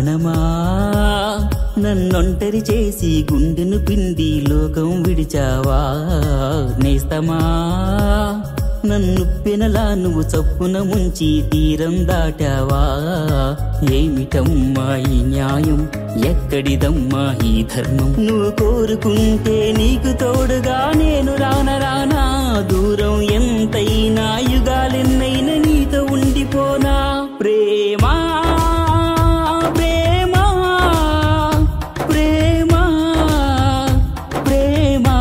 ప్రాణమా నన్నొంటరి చేసి గుండెను పిండి లోకం విడిచావా నేస్తమా నన్ను పెనలా నువ్వు చప్పున ముంచి తీరం దాటావా ఏమిటమ్మా ఈ న్యాయం ఎక్కడిదమ్మా ఈ ధర్మం నువ్వు కోరుకుంటే నీకు తోడుగా నేను రాన రానా దూరం ఎంతైనా యుగాలెన్నైనా నీతో ఉండిపోనా ప్రేమా ప్రేమా ప్రేమా ప్రేమా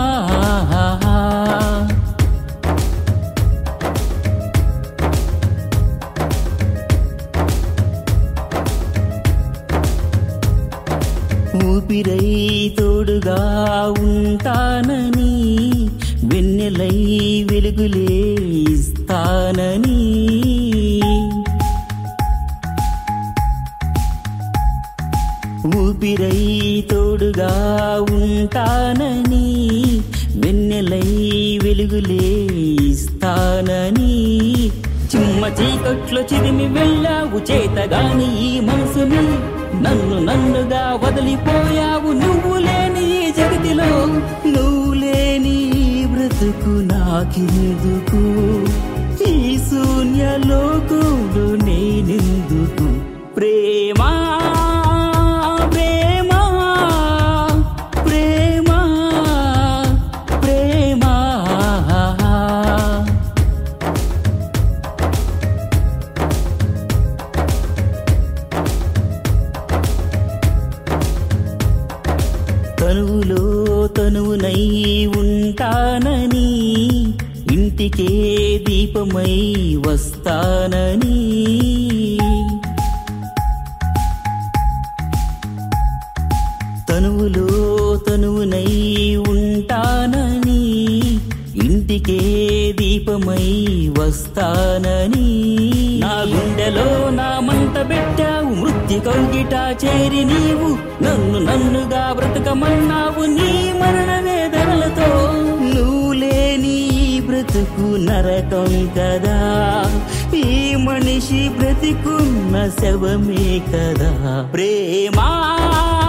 ఊపిరై తోడుగా ఉంటానని వెన్నెలై వెలుగులే ఇస్తానని ఊపిరై తోడుగా ఉంటానని వెన్నెలై వెలుగులే ఇస్తానని చిమ్మ చీకట్లో చిరిమి వెళ్ళావు చేతగాని ఈ మనసుని నన్ను నన్నుగా వదిలిపోయావు నువ్వు లేని ఈ జగతిలో నువ్వు లేని ఈ బ్రతుకు నాకెందుకు ఈ శూన్య లోకంలో నేనెందుకు ప్రేమా ప్రేమా ప్రేమా ప్రేమా తనువులో తనువునై ఉంటానని ఇంటికే దీపమై వస్తానని తనువులో తనువునై ఉంటానని ఇంటికే దీపమై వస్తానని నా గుండెలో నా మంట పెట్టావు మృత్యు కౌగిట చేరి నీవు నన్ను నన్నుగా బ్రతకమన్నావు నీ మరణ వేదనలతో నువ్వు లేని ఈ బ్రతుకు నరకం కదా ఈ మనిషి బ్రతికున్న శవమే కదా ప్రేమా